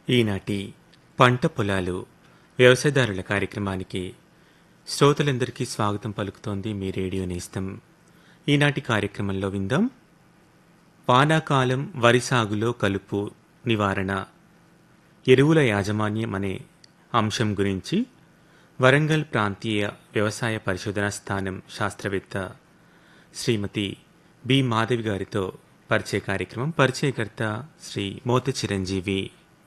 ఈనాటి పంట పొలాలు వ్యవసాయదారుల కార్యక్రమానికి శ్రోతలందరికీ స్వాగతం పలుకుతోంది మీ రేడియో నేస్తం ఈనాటి కార్యక్రమంలో విందాం వానాకాలం వరి సాగులో కలుపు నివారణ ఎరువుల యాజమాన్యం అనే అంశం గురించి వరంగల్ ప్రాంతీయ వ్యవసాయ పరిశోధనా స్థానం శాస్త్రవేత్త శ్రీమతి బి మాధవి గారితో పరిచయ కార్యక్రమం పరిచయకర్త శ్రీ మోత చిరంజీవి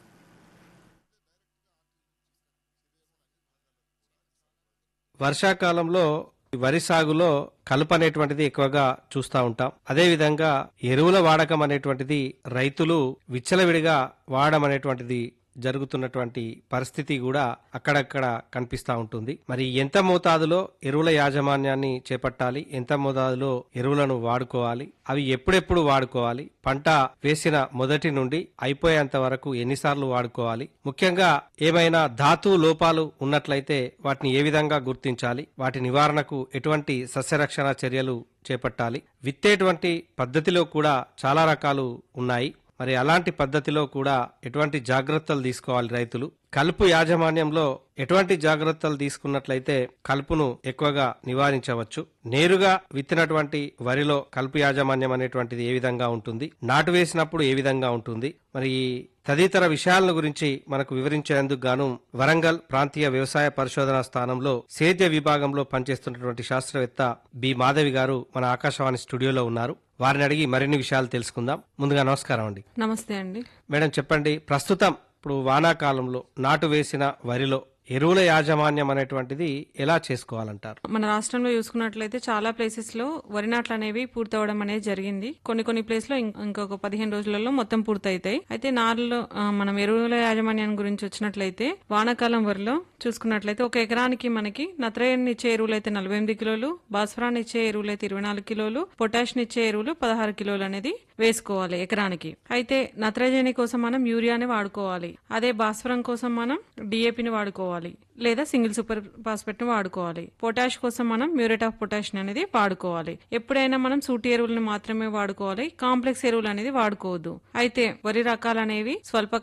వర్షాకాలంలో వరి సాగులో కలుపు అనేటువంటిది ఎక్కువగా చూస్తూ ఉంటాం అదేవిధంగా ఎరువుల వాడకం అనేటువంటిది రైతులు విచ్చలవిడిగా వాడడం అనేటువంటిది జరుగుతున్నటువంటి పరిస్థితి కూడా అక్కడక్కడ కనిపిస్తా ఉంటుంది మరి ఎంత మోతాదులో ఎరువుల యాజమాన్యాన్ని చేపట్టాలి ఎంత మోతాదులో ఎరువులను వాడుకోవాలి అవి ఎప్పుడెప్పుడు వాడుకోవాలి పంట వేసిన మొదటి నుండి అయిపోయేంత వరకు ఎన్నిసార్లు వాడుకోవాలి ముఖ్యంగా ఏమైనా ధాతు లోపాలు ఉన్నట్లయితే వాటిని ఏ విధంగా గుర్తించాలి వాటి నివారణకు ఎటువంటి సస్యరక్షణ చర్యలు చేపట్టాలి విత్తేటువంటి పద్ధతిలో కూడా చాలా రకాలు ఉన్నాయి మరి అలాంటి పద్ధతిలో కూడా ఎటువంటి జాగ్రత్తలు తీసుకోవాలి రైతులు కలుపు యాజమాన్యంలో ఎటువంటి జాగ్రత్తలు తీసుకున్నట్లయితే కలుపును ఎక్కువగా నివారించవచ్చు నేరుగా విత్తినటువంటి వరిలో కలుపు యాజమాన్యం అనేటువంటిది ఏ విధంగా ఉంటుంది నాటు వేసినప్పుడు ఏ విధంగా ఉంటుంది మరి ఈ తదితర విషయాల గురించి మనకు వివరించేందుకు గాను వరంగల్ ప్రాంతీయ వ్యవసాయ పరిశోధనా స్థానంలో సేద్య విభాగంలో పనిచేస్తున్నటువంటి శాస్త్రవేత్త బి మాధవి గారు మన ఆకాశవాణి స్టూడియోలో ఉన్నారు వారిని అడిగి మరిన్ని విషయాలు తెలుసుకుందాం ముందుగా నమస్కారం అండి నమస్తే అండి మేడం చెప్పండి ప్రస్తుతం ఇప్పుడు వానాకాలంలో నాటు వేసిన వరిలో ఎరువుల యాజమాన్యం అనేటువంటిది ఎలా చేసుకోవాలంటారు మన రాష్ట్రంలో చూసుకున్నట్లయితే చాలా ప్లేసెస్ లో వరి నాట్లు అనేవి పూర్తవడం అనేది జరిగింది కొన్ని కొన్ని ప్లేస్ లో ఇం- ఇంకొక పదిహేను రోజులలో మొత్తం పూర్తయితాయి అయితే నారులో ఆ, మనం ఎరువుల యాజమాన్యం గురించి వచ్చినట్లయితే వానాకాలం వరిలో చూసుకున్నట్లయితే ఒక ఎకరానికి మనకి నత్రజని ఇచ్చే ఎరువులు అయితే నలభై ఎనిమిది కిలోలు భాస్వరాన్ని ఇచ్చే ఎరువులు అయితే ఇరవై నాలుగు కిలోలు పొటాషియం ఇచ్చే ఎరువులు పదహారు కిలోలు అనేది వేసుకోవాలి ఎకరానికి అయితే నత్రజని కోసం మనం యూరియాని వాడుకోవాలి అదే భాస్వరం కోసం మనం డిఏపిని వాడుకోవాలి లేదా సింగిల్ సూపర్ ఫాస్ఫేట్ ని వాడుకోవాలి పొటాష్ కోసం మనం మ్యూరేట్ ఆఫ్ పొటాషియం అనేది వాడుకోవాలి ఎప్పుడైనా మనం సూటి ఎరువులను మాత్రమే వాడుకోవాలి కాంప్లెక్స్ ఎరువులు అనేది వాడుకోవద్దు అయితే వరి రకాలు అనేవి స్వల్ప